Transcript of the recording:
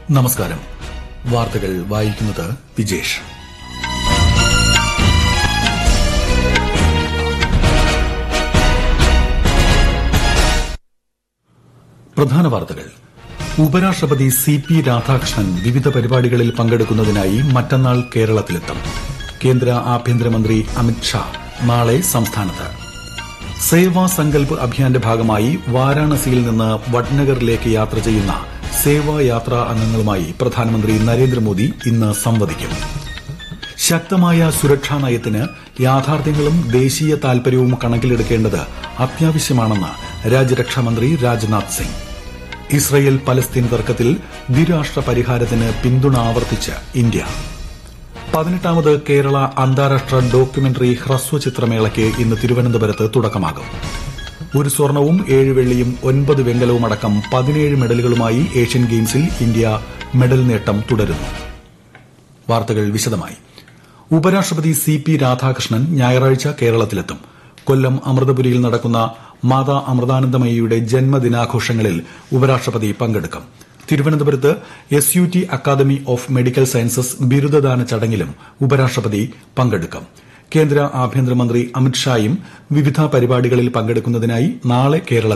നമസ്കാരം വാർത്തകൾ വായിക്കുന്നത് വിജേഷ് പ്രധാന വാർത്തകൾ ഉപരാഷ്ട്രപതി സി പി രാധാകൃഷ്ണൻ വിവിധ പരിപാടികളിൽ പങ്കെടുക്കുന്നതിനായി മറ്റന്നാൾ കേരളത്തിലെത്തും കേന്ദ്ര ആഭ്യന്തരമന്ത്രി അമിത് ഷാ നാളെ സംസ്ഥാനത്ത് സേവാ സങ്കൽപ് അഭിയാന്റെ ഭാഗമായി വാരാണസിയിൽ നിന്ന് വഡ്നഗറിലേക്ക് യാത്ര ചെയ്യുന്ന സേവാ യാത്രാ അംഗങ്ങളുമായി പ്രധാനമന്ത്രി നരേന്ദ്രമോദി ഇന്ന് സംവദിക്കും ശക്തമായ സുരക്ഷാ നയത്തിന് യാഥാർത്ഥ്യങ്ങളും ദേശീയ താൽപര്യവും കണക്കിലെടുക്കേണ്ടത് അത്യാവശ്യമാണെന്ന് രാജ്യരക്ഷാമന്ത്രി രാജ്നാഥ് സിംഗ് ഇസ്രയേൽ പലസ്തീൻ തർക്കത്തിൽ ദ്വിരാഷ്ട്ര പരിഹാരത്തിന് പിന്തുണ ആവർത്തിച്ച് ഇന്ത്യ പതിനെട്ടാമത് കേരള അന്താരാഷ്ട്ര ഡോക്യുമെന്ററി ഹ്രസ്വചിത്രമേളയ്ക്ക് ഇന്ന് തിരുവനന്തപുരത്ത് തുടക്കമാകും ഒരു സ്വർണവും ഏഴ് വെള്ളിയും ഒൻപത് വെങ്കലവും അടക്കം പതിനേഴ് മെഡലുകളുമായി ഏഷ്യൻ ഗെയിംസിൽ ഇന്ത്യ മെഡൽ നേട്ടം തുടരുന്നു വാർത്തകൾ വിശദമായി ഉപരാഷ്ട്രപതി സി പി രാധാകൃഷ്ണൻ ഞായറാഴ്ച കേരളത്തിലെത്തും കൊല്ലം അമൃതപുരിയിൽ നടക്കുന്ന മാതാ അമൃതാനന്ദമയിയുടെ ജന്മദിനാഘോഷങ്ങളിൽ ഉപരാഷ്ട്രപതി പങ്കെടുക്കും തിരുവനന്തപുരത്ത് S U T academy of medical sciences ബിരുദദാന ചടങ്ങിലും ഉപരാഷ്ട്രപതി പങ്കെടുക്കും കേന്ദ്ര ആഭ്യന്തരമന്ത്രി അമിത് ഷായും വിവിധ പരിപാടികളിൽ പങ്കെടുക്കുന്നതിനായി നാളെ കേരളത്തിൽ